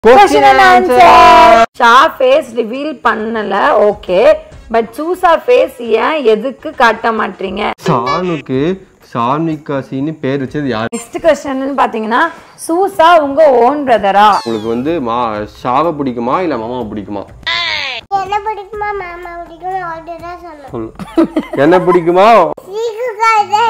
Question and answer. ஷா face reveal பண்ணல okay but சூசா ஃபேஸ் ஏன் எதுக்கு காட்ட மாட்டீங்க சானுக்கு சான்விகாசின்னு பேர் வச்சது யார் நெக்ஸ்ட் கொஸ்டின் பாத்தீங்கன்னா சூசா உங்க ஓன் பிரதரா உங்களுக்கு வந்து மா ஷாவை பிடிக்குமா இல்ல மாமாவை பிடிக்குமா என்ன பிடிக்குமா மாமா பிடிக்கும் ஆர்டர் தான் சொன்னோம் சொல்லு என்ன பிடிக்குமா சீக்குக்காது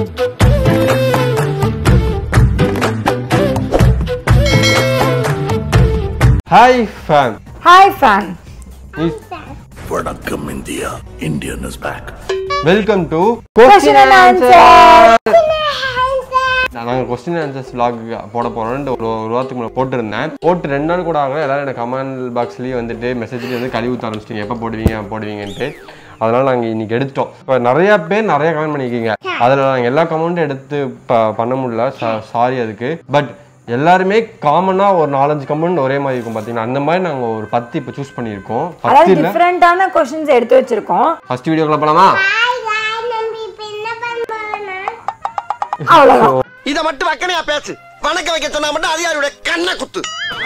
hi fan hi fan Vanakkam India. Indian is back. Welcome to question and answer நாங்கள் கொஸ்டின் ஆன்சர்ஸ் vlog போட போறோம்னு ஒரு ஒரு வாரத்துக்கு முன்னாடி போட்டிருந்தேன் போட்டு ரெண்டு நாள் கூட ஆகல எல்லாரும் எனக்கு கமெண்ட் பாக்ஸ்லேயே வந்துட்டு மெசேஜ்லேயே வந்து கழுவி ஊற்ற ஆரம்பிச்சிட்டிங்க எப்போ போடுவீங்க போடுவீங்கன்ட்டு அதனால நாங்கள் இன்னைக்கு எடுத்துட்டோம் இப்போ நிறைய பேர் நிறைய கமெண்ட் பண்ணியிருக்கீங்க அதில் நாங்கள் எல்லா கமெண்ட்டும் எடுத்து ப பண்ண முடியல சாரி அதுக்கு பட் எல்லாருமே காமனாக ஒரு நாலஞ்சு கமெண்ட் ஒரே மாதிரி இருக்கும் பார்த்தீங்கன்னா அந்த மாதிரி நாங்கள் ஒரு பத்து இப்போ சூஸ் பண்ணியிருக்கோம் பத்து அதாவது இல்லை டிஃப்ரெண்டான கொஸ்டின்ஸ் எடுத்து வச்சிருக்கோம் ஃபர்ஸ்ட் வீடியோக்குள்ள போலாமா ஹாய் ஹாய் நம்ம இப்போ என்ன பண்ண போறோம்னா அவ்வளவுதான் இத மட்டும் வக்கனையா பேசு வணக்க வைக்க சொன்னா மட்டும் அதிகாரியோட கண்ணை குத்து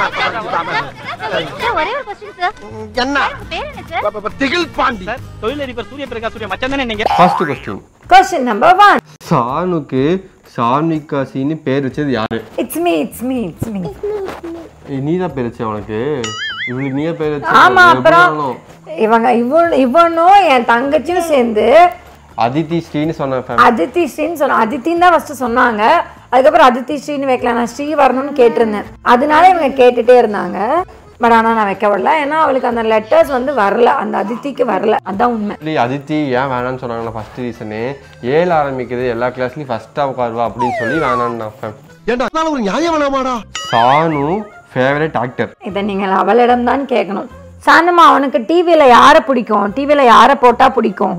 ஒரே ஒரு கொஸ்டின் சார் என்ன உங்க பேர் என்ன சார் திகில் பாண்டி தொழிலதிபர் சூரிய பிரகாஷ் சூரிய மச்சான் தானே நீங்க first question question number one சானுக்கு சான்விகாசின்னு பேர் வச்சது யாரு it's me it's me it's me ஏய், நீதான் பேர் வச்ச உனக்கு இவளுக்கு நீயே பேர் வச்ச ஆமா எப்படி அப்புறம் வேணாலும். இவங்க இவன் இவனும் என் தங்கச்சியும் சேர்ந்து அதித்தி ஸ்ரீன்னு சொன்ன family. அதித்தி ஸ்ரீன்னு சொன்ன அதித்தின்னு தான் ஃபர்ஸ்ட் சொன்னாங்க அதுக்கப்புறம் அதித்தி ஸ்ரீன்னு வைக்கலாம் நான் ஸ்ரீ வரணும்னு கேட்டிருந்தேன் அதனால இவங்க கேட்டுட்டே இருந்தாங்க பட் ஆனால் நான் வைக்க விடல ஏன்னா அவளுக்கு அந்த லெட்டர்ஸ் வந்து வரல அந்த அதித்திக்கு வரல அதான் உண்மை Actually, அதித்தி ஏன் வேணாம்னு சொன்னாங்கன்னா ஃபர்ஸ்ட் ரீசனே ஏழு ஆரம்பிக்குது எல்லா கிளாஸ்லயும் ஃபர்ஸ்டா உட்காருவா அப்படின்னு சொல்லி வேணான்னு நான் fam. ஏண்டா அதனால ஒரு நியாயம் வேணாமாடா சானு ஃபேவரட் ஆக்டர் இதை நீங்கள் அவளிடம் தான் கேட்கணும் சாந்தம்மா அவனுக்கு டிவியில் யாரை பிடிக்கும் டிவியில் யாரை போட்டா பிடிக்கும்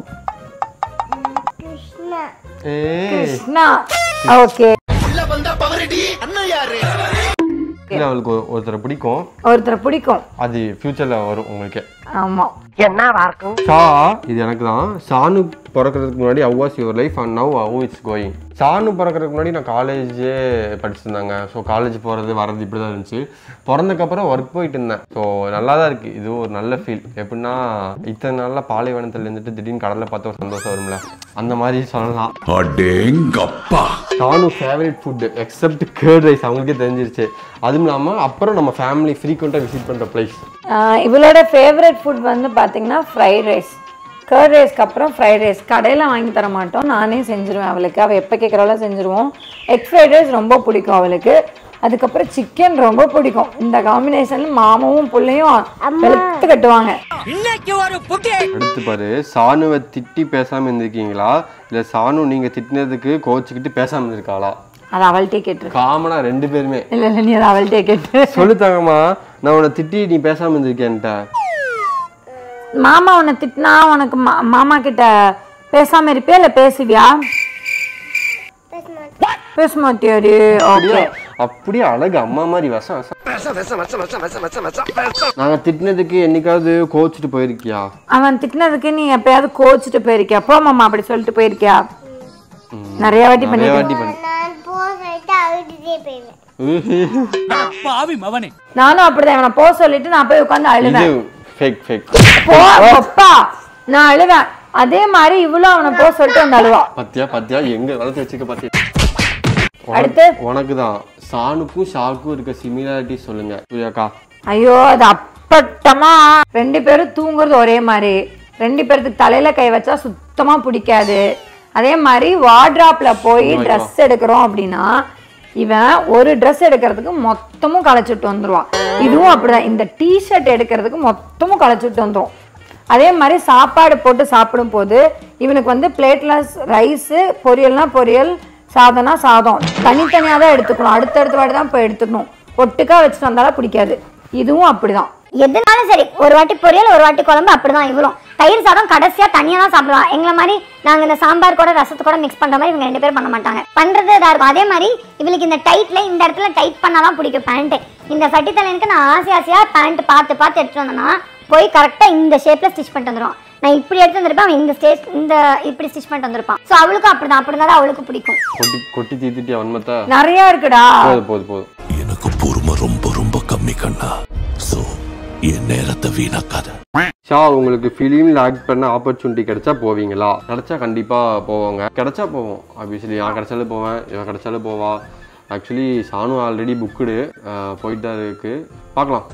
கிருஷ்ணா ஏ கிருஷ்ணா ஓகே அண்ணன் யாரு இல்ல அவளுக்கு ஒரு- ஒருத்தரை பிடிக்கும் ஒருத்தரை பிடிக்கும் அது ஃபியூச்சர்ல வரும் உங்களுக்கு ஆமா ஷா இது எனக்கு தான் சானு பிறக்கிறதுக்கு முன்னாடி how was your life and now how it's going Sanu பிறக்கிறதுக்கு முன்னாடி நான் காலேஜே படிச்சிருந்தாங்க ஸோ காலேஜ் போகிறது வர்றது இப்படி தான் இருந்துச்சு பிறந்ததுக்கப்புறம் ஒர்க் போயிட்டு இருந்தேன் ஸோ நல்லா தான் இருக்குது இது ஒரு நல்ல ஃபீல் எப்படின்னா இத்தனை நாளில் பாலைவனத்தில் இருந்துட்டு திடீர்னு கடலை பார்த்து ஒரு சந்தோஷம் வரும்ல அந்த மாதிரி சொல்லலாம் அடேங்கப்பா Sanu favourite food except curd rice அவங்களுக்கே தெரிஞ்சிருச்சு அதுவும் இல்லாமல் அப்புறம் நம்ம ஃபேமிலி ஃப்ரீக்வெண்ட்டாக விசிட் பண்ணுற பிளேஸ் ஆஹ் இவளோட ஃபேவரட் ஃபுட் வந்து பார்த்தீங்கன்னா ஃப்ரைட் ரைஸ் கர்ட் ரைஸ்க்கு அப்புறம் ஃப்ரைட் ரைஸ் கடையில் வாங்கி தர மாட்டோம் நானே செஞ்சுருவேன் அவளுக்கு அவள் எப்போ கேட்குறாலும் செஞ்சுருவோம் எக் ஃப்ரைட் ரைஸ் ரொம்ப பிடிக்கும் அவளுக்கு அதுக்கப்புறம் சிக்கன் ரொம்ப பிடிக்கும் இந்த காம்பினேஷன் மாமாவும் பிள்ளையும் வெளுத்து கட்டுவாங்க அடுத்து பாரு சானுவை திட்டி பேசாமல் இருந்திருக்கீங்களா இல்லை சானு நீங்கள் திட்டினதுக்கு கோச்சிக்கிட்டு பேசாமல் இருந்திருக்காளா அது அவள்கிட்டே கேட்டுரு காமனாக ரெண்டு பேருமே இல்லை இல்லை நீ அதை அவள்கிட்டே கேட்டு சொல்லுத்தாங்கம்மா நான் உன்னை திட்டி நீ பேசாமல் இருந்திருக்கேன்ட்ட மாமா உன்னை திட்டினா உனக்கு மா- மாமா கிட்ட பேசாம இருப்பியா இல்லை பேசுவியா பேச மாட்டியாடி ஓகே அப்படியே அழகு அம்மா மாதிரி வசம் வசம் விஷம் விஷம் விஷம் விஷம் விஷம் விஷம் விஷம் விஷம் நாங்கள் திட்டினதுக்கு என்னைக்காவது கோச்சிட்டு போயிருக்கியா அவன் திட்டினதுக்கு நீ எப்பயாவது கோச்சிட்டு போயிருக்கியா போ மாமா அப்படி சொல்லிட்டு போயிருக்கியா நிறைய வாட்டி நிறைய பண்ணி வாட்டி பண்ணி நான் போ சொல்லிட்டு அழுதுட்டே போயிடுவேன் பாவி மவனே நானும் அப்படிதான் இவனை போ சொல்லிட்டு நான் போய் உட்காந்து இது அழுவேன் ஃபேக் ஃபேக் போ அப்பா நான் அழுவேன் அதே மாதிரி இவ்வளவு அவனை போ சொல்லிட்டு வந்து அழுவா பத்தியா பத்தியா எங்க வளர்த்து வச்சுக்க பத்தியா அடுத்து? உனக்கு தான் சானுக்கும் ஷாக்கும் இருக்க சிமிலாரிட்டி சொல்லுங்க சூர்யாக்கா ஐயோ அது அப்பட்டமா ரெண்டு பேரும் தூங்குறது ஒரே மாதிரி ரெண்டு பேருக்கு தலையில கை வச்சா சுத்தமா பிடிக்காது அதே மாதிரி வார்ட்ராப்ல போய் ட்ரெஸ் எடுக்கிறோம் அப்படின்னா இவன் ஒரு ட்ரெஸ் எடுக்கிறதுக்கு மொத்தமும் களைச்சிட்டு வந்துருவான் இதுவும் அப்படிதான் இந்த டிஷர்ட் எடுக்கிறதுக்கு மொத்தமும் களைச்சிட்டு வந்துரும் அதே மாதிரி சாப்பாடு போட்டு சாப்பிடும் போது இவனுக்கு வந்து பிளேட்ல ரைஸு பொரியல்னா பொரியல் சாதம்னா சாதம் தனித்தனியாக தான் எடுத்துக்கணும் அடுத்தடுத்த வாட்டி தான் போய் எடுத்துக்கணும் ஒட்டுக்கா வச்சுட்டு வந்தாலும் பிடிக்காது இதுவும் அப்படிதான் எதுனாலும் சரி ஒரு வாட்டி பொரியல் ஒரு வாட்டி குழம்பு அப்படிதான் இவளும் தயிர் சாதம் கடைசியா தனியா தான் சாப்பிடுவான் எங்களை மாதிரி நாங்க இந்த சாம்பார் கூட ரசத்து கூட மிக்ஸ் பண்ற மாதிரி இவங்க ரெண்டு பேரும் பண்ண மாட்டாங்க பண்றது இதா இருக்கும் அதே மாதிரி இவளுக்கு இந்த டைட்ல இந்த இடத்துல டைட் பண்ணாதான் பிடிக்கும் பேண்ட் இந்த சட்டித்தலைனுக்கு நான் ஆசை ஆசையா பேண்ட் பார்த்து பார்த்து எடுத்துட்டு வந்தேன்னா போய் கரெக்டா இந்த ஷேப்ல ஸ்டிச் பண்ணிட்டு வந்துடும் நான் இப்படி எடுத்து வந்திருப்பேன் அவன் இந்த ஸ்டேஜ் இந்த இப்படி ஸ்டிச் பண்ணிட்டு வந்திருப்பான் ஸோ அவளுக்கும் அப்படிதான் அப்படிதான் தான் அவளுக்கு பிடிக்கும் கொட்டி கொட்டி தீத்துட்டியா வன்மத்தா நிறைய இருக்குடா போதும் போதும் போதும் எனக்கு பொறுமை ரொம்ப ரொம்ப கம்மி கண்ணா சோ என் நேரத்தை வீணாக்காத ஷா உங்களுக்கு ஃபிலிமில் ஆக்ட் பண்ண ஆப்பர்ச்சுனிட்டி கிடைச்சா போவீங்களா கிடைச்சா கண்டிப்பாக போவாங்க கிடைச்சா போவோம் ஆப்வியஸ்லி நான் கிடைச்சாலும் போவேன் இவன் கிடைச்சாலும் போவா ஆக்சுவலி சானு ஆல்ரெடி புக்குடு போயிட்டு தான் இருக்கு பார்க்கலாம்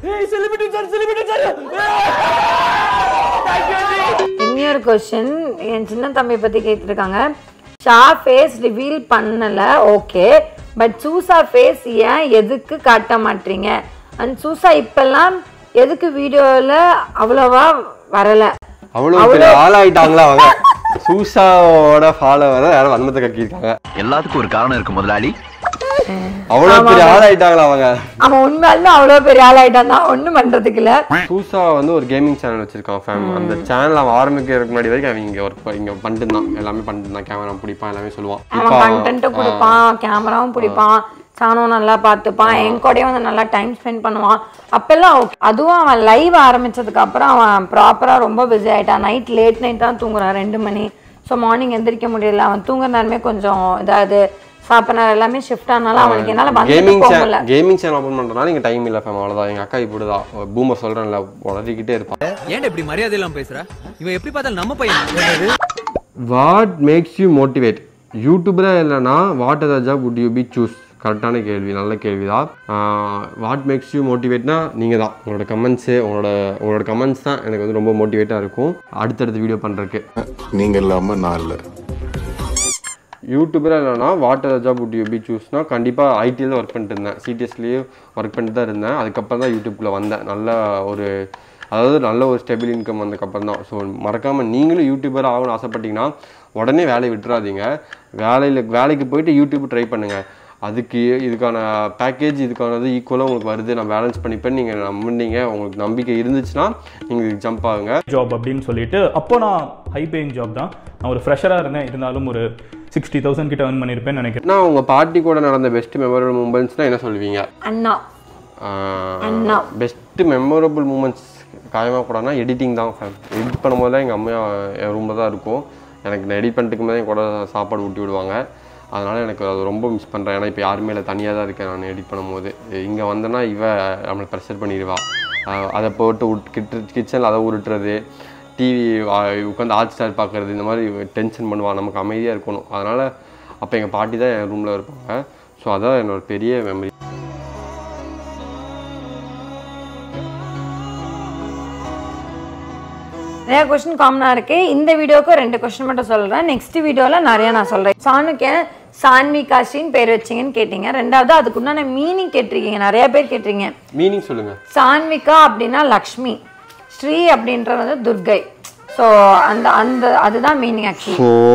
இன்னொரு கொஸ்டின் என் சின்ன தம்பி பத்தி கேட்டிருக்காங்க ஷா ஃபேஸ் ரிவீல் பண்ணல ஓகே பட் சூசா ஃபேஸ் ஏன் எதுக்கு காட்ட மாட்டீங்க அண்ட் சூசா இப்பெல்லாம் எதுக்கு வீடியோல அவ்வளவா வரல அவ்வளோ பெரிய ஆளாயிட்டாங்களா அவங்க சூசாவோட ஃபாலோவர் யாரும் வன்மத்தை கக்கியிருக்காங்க எல்லாத்துக்கும் ஒரு காரணம் இருக்கு முதலாளி அவ்வளோ பெரிய ஆளாயிட்டாங்களா அவங்க அவன் உண்மையாலுமே அவ்வளோ பெரிய ஆளாயிட்டான் தான் ஒன்றும் பண்றதுக்கு இல்ல சூசா வந்து ஒரு கேமிங் சேனல் வச்சிருக்கான் ஃபேம் அந்த சேனல் அவன் ஆரம்பிக்கிறதுக்கு முன்னாடி வரைக்கும் அவன் இங்கே ஒர்க் இங்கே பண்ணிட்டு இருந்தான் எல்லாமே பண்ணிட்டு இருந்தான் கேமரா பிடிப்பான் எல்லாமே சொல்லுவான் இப்போ அவன் கண்டென்ட்டும் கொடுப்பான் கேமராவும் பிடிப்பான் சாணம் நல்லா பார்த்துப்பான் என் கூடயும் வந்து நல்லா டைம் ஸ்பெண்ட் பண்ணுவான் அப்பெல்லாம் okay. அதுவும் அவன் லைவ் ஆரம்பிச்சதுக்கு அப்புறம் அவன் ப்ராப்பரா ரொம்ப பிஸி ஆயிட்டான் நைட் லேட் நைட் தான் தூங்குறான் ரெண்டு மணி ஸோ மார்னிங் எந்திரிக்க முடியல அவன் தூங்குற நேரமே கொஞ்சம் இதாவது சாப்பிட்ற எல்லாமே ஷிஃப்ட் ஆனாலும் அவனுக்கு என்னால வந்துட்டு கேமிங் போக சேனல் முடியல கேமிங் சேனல் ஓப்பன் பண்ணுறதுனால இங்கே டைம் இல்லை ஃபேம் அவ்வளோதான் எங்கள் அக்கா இப்படிதான் பூமர் சொல்கிறேன்ல உடறிக்கிட்டே இருப்பான் ஏன்டா இப்படி மரியாதை இல்லாம பேசுற இவன் எப்படி பார்த்தாலும் நம்ம பையன் வாட் மேக்ஸ் யூ மோட்டிவேட் யூடியூபராக இல்லைனா what other job would you be choose கரெக்டான கேள்வி நல்ல கேள்வி தான் வாட் மேக்ஸ் யூ மோட்டிவேட்னா நீங்கள் தான் உங்களோட கமெண்ட்ஸு உங்களோட உங்களோட கமெண்ட்ஸ் தான் எனக்கு வந்து ரொம்ப மோட்டிவேட்டாக இருக்கும் அடுத்தடுத்த வீடியோ பண்ணுறதுக்கு நீங்க இல்லாம நான் இல்லை யூடியூபராக இல்லைனா what other job would you be சூஸ்னா கண்டிப்பாக ஐடியில் ஒர்க் பண்ணிட்டு இருந்தேன் சிடிஎஸ்லேயும் ஒர்க் பண்ணிட்டு தான் இருந்தேன் அதுக்கப்புறம் தான் யூடியூப்குள்ளே வந்தேன் நல்ல ஒரு அதாவது நல்ல ஒரு ஸ்டெபிள் இன்கம் வந்ததுக்கப்புறம் தான் ஸோ மறக்காமல் நீங்களும் யூடியூபர் ஆகணும்னு ஆசைப்பட்டீங்கன்னா உடனே வேலையை விட்டுறாதீங்க வேலையில் வேலைக்கு போயிட்டு யூடியூப் ட்ரை பண்ணுங்கள் அதுக்கு இதுக்கான பேக்கேஜ் இதுக்கானது ஈக்குவலாக உங்களுக்கு வருது நான் பேலன்ஸ் பண்ணிப்பேன் நீங்கள் நம்பினீங்க உங்களுக்கு நம்பிக்கை இருந்துச்சுன்னா நீங்கள் இதுக்கு ஜம்ப் ஆகுங்க ஜாப் அப்படின்னு சொல்லிட்டு அப்போ நான் ஹை பேயிங் ஜாப் தான் நான் ஒரு ஃப்ரெஷராக இருந்தேன் இருந்தாலும் ஒரு சிக்ஸ்டி தௌசண்ட் கிட்ட earn பண்ணியிருப்பேன்னு நினைக்கிறேன் நான் உங்கள் பாட்டி கூட நடந்த பெஸ்ட் மெமரபிள் மூமெண்ட்ஸ்னால் என்ன சொல்லுவீங்க அண்ணா அண்ணா. பெஸ்ட்டு மெமரபிள் மூமெண்ட்ஸ் காயமாக கூடனா எடிட்டிங் தான் ஃபேன் எடிட் பண்ணும்போது தான் எங்கள் அம்மா என் ரூமில் தான் இருக்கும் எனக்கு நான் எடிட் பண்ணிட்டு போது என் கூட சாப்பாடு ஊட்டி விடுவாங்க அதனால் எனக்கு அது ரொம்ப மிஸ் பண்ணுறேன் ஏன்னா இப்போ யாருமே இல்லை தனியாக தான் இருக்கேன் நான் எடிட் பண்ணும்போது இங்கே வந்தேன்னா இவ நம்மளை ப்ரெஷர் பண்ணிடுவா அஹ் அதை போட்டு உட் கிட்டு கிச்சனில் அதை உருட்டுறது டிவி உட்காந்து ஹாட் ஸ்டார் பார்க்குறது இந்த மாதிரி டென்ஷன் பண்ணுவா நமக்கு அமைதியாக இருக்கணும் அதனால் அப்போ எங்கள் பாட்டி தான் என் ரூமில் இருப்பாங்க ஸோ அதான் என்னோட பெரிய மெமரி நிறைய கொஸ்டின் காமனாக இருக்கு இந்த வீடியோக்கு ரெண்டு கொஸ்டின் மட்டும் சொல்றேன் நெக்ஸ்ட் வீடியோவில் நிறைய நான் சொல்றேன் சாணுக்கு சான்விகாஷின்னு பேர் வச்சீங்கன்னு கேட்டீங்க ரெண்டாவது அதுக்குண்டான மீனிங் கேட்டிருக்கீங்க நிறைய பேர் கேட்டிருக்கீங்க மீனிங் சொல்லுங்கள் சான்விகா அப்படின்னா லக்ஷ்மி ஸ்ரீ அப்படின்றது வந்து துர்கை ஸோ அந்த அந்த அதுதான் மீனிங் ஆக்சுவலி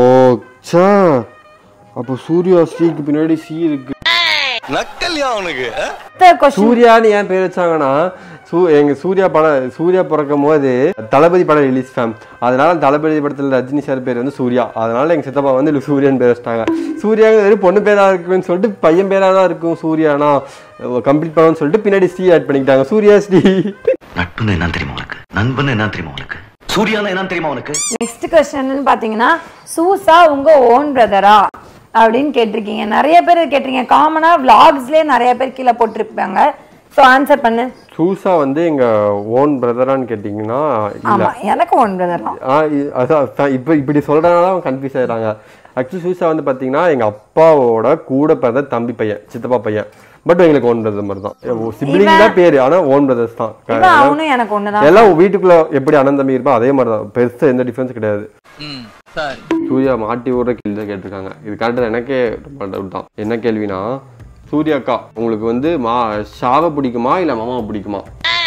போச்சா அப்போ சூர்யா ஸ்ரீக்கு பின்னாடி சி இருக்கு நக்கல்யா அவனுக்கு கொஸ்டின் சூர்யான்னு ஏன் பேர் வச்சாங்கன்னா சூ எங்க சூர்யா படம் சூர்யா பிறக்கும் போது தளபதி படம் ரிலீஸ் ஃபேம் அதனால தளபதி படத்துல ரஜினி சார் பேர் வந்து சூர்யா அதனால எங்க சித்தப்பா வந்து இல்ல சூர்யான்னு பேர் வச்சிட்டாங்க சூர்யாங்கிறது பொண்ணு பேரா இருக்குன்னு சொல்லிட்டு பையன் பேரா தான் இருக்கும் சூர்யானா கம்ப்ளீட் பண்ணணும்னு சொல்லிட்டு பின்னாடி ஸ்ரீ ஆட் பண்ணிக்கிட்டாங்க சூர்யா ஸ்ரீ நட்புன்னு என்ன தெரியுமா உனக்கு நண்பன் என்ன தெரியுமா உனக்கு சூர்யான்னு என்ன தெரியுமா உனக்கு நெக்ஸ்ட் கொஸ்டின் பார்த்தீங்கன்னா சூசா உங்க ஓன் பிரதரா அப்படின்னு கேட்டிருக்கீங்க நிறைய பேர் கேட்டிருக்கீங்க காமனா விளாக்ஸ்லேயே நிறைய பேர் கீழே போட்டிருப்பாங்க ஸோ ஆன்சர் பண்ணு சூசா வந்து எங்க ஓன் பிரதரான்னு கேட்டிங்கன்னா இல்ல ஆமா எனக்கு ஓன் பிரதர் தான் ஆ, இ- அதான் ஃப- இப்போ இப்படி சொல்றதுனால அவங்க கன்ஃபியூஸ் ஆயிடுறாங்க ஆக்சுவலி சூசா வந்து பாத்தீங்கன்னா எங்க அப்பாவோட கூட பிறந்த தம்பி பையன் சித்தப்பா பையன் பட் எங்களுக்கு ஓன் பிரதர் மாதிரி தான் சிப்ளிங் தான் பேரு ஆனா ஓன் பிரதர்ஸ் தான் இவன் அவனும் எனக்கு ஒண்ணுதான் எல்லாம் வீட்டுக்குள்ள எப்படி அண்ணன் தம்பி இருப்போம் அதே மாதிரி தான் பெருசா எந்த டிஃபரன்ஸ் கிடையாது சார் சூர்யா மாட்டி விடுற கேள்வி தான் கேட்டிருக்காங்க இது கரெக்டாக எனக்கே ரொம்ப டவுட் தான் என்ன கேள்வினா சூர்யா அக்கா உங்களுக்கு வந்து மா ஷாவை பிடிக்குமா இல்லை மாமாவை பிடிக்குமா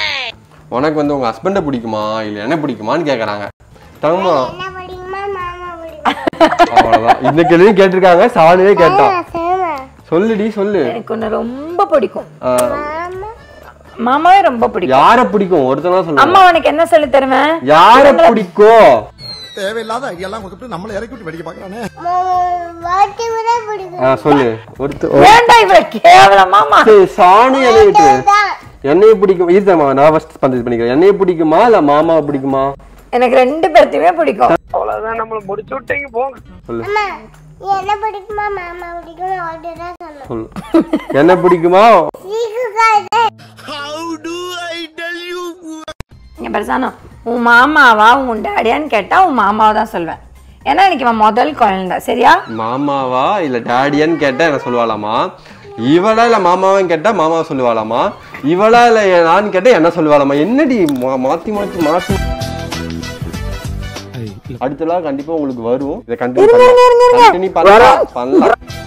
உனக்கு வந்து உங்க ஹஸ்பண்டை பிடிக்குமா இல்லை என்ன பிடிக்குமான்னு கேட்குறாங்க தங்கம்மா என்ன பிடிக்குமா மாமா பிடிக்கும் அவ்வளோதான் இந்த கேள்வியும் கேட்டிருக்காங்க சாலுவே கேட்டான் சேமா சொல்லுடி சொல்லு எனக்கு ஒன்று ரொம்ப பிடிக்கும் ஆ, மாமா மாமாவே ரொம்ப பிடிக்கும் யாரை பிடிக்கும் ஒருத்தனா சொல்லுங்க அம்மா உனக்கு என்ன சொல்லி தருவேன் யாரை பிடிக்கும் தேவையில்லாத ஐடியெல்லாம் கொடுத்துட்டு நம்மளை இறக்கி விட்டு வெடிக்க பார்க்கறானே வாட்டி விட பிடிக்கும் ஆ, சொல்லு ஒருத்த ஏன்டா இவ்வளவு கேவலமாமா சரி, சாணி என்னை விட்டு தான் என்னைய பிடிக்கும் இருந்தமா நான் ஃபர்ஸ்ட் பந்தது பண்ணிக்கிறேன் என்னைய பிடிக்குமா இல்ல மாமாவை பிடிக்குமா எனக்கு ரெண்டு பேர்த்தையுமே பிடிக்கும் சொல்லு அம்மா என்ன பிடிக்குமா மாமா பிடிக்கும் ஆர்டரா சொன்னேன் சொல்லு என்ன பிடிக்குமா சீக்கிரம் இங்க பெருசானோ உன் மாமாவா உன் டேடியான்னு கேட்டா உன் மாமாவை தான் சொல்வேன் ஏன்னா எனக்கு இவன் முதல் குழந்தை சரியா மாமாவா இல்ல டேடியான்னு கேட்டா என்ன சொல்லுவாளாமா இவளா இல்ல மாமாவான்னு கேட்டா மாமாவை சொல்லுவாளாமா இவளா இல்ல நான் கேட்டா என்ன சொல்லுவாளாமா என்னடி மா- மாத்தி மாத்தி மாத்தி அடுத்த நாள் கண்டிப்பா உங்களுக்கு வரும் இதை கண்டினியூ பண்ணலாம் கண்டினியூ பண்ணலாம் பண்ணலாம்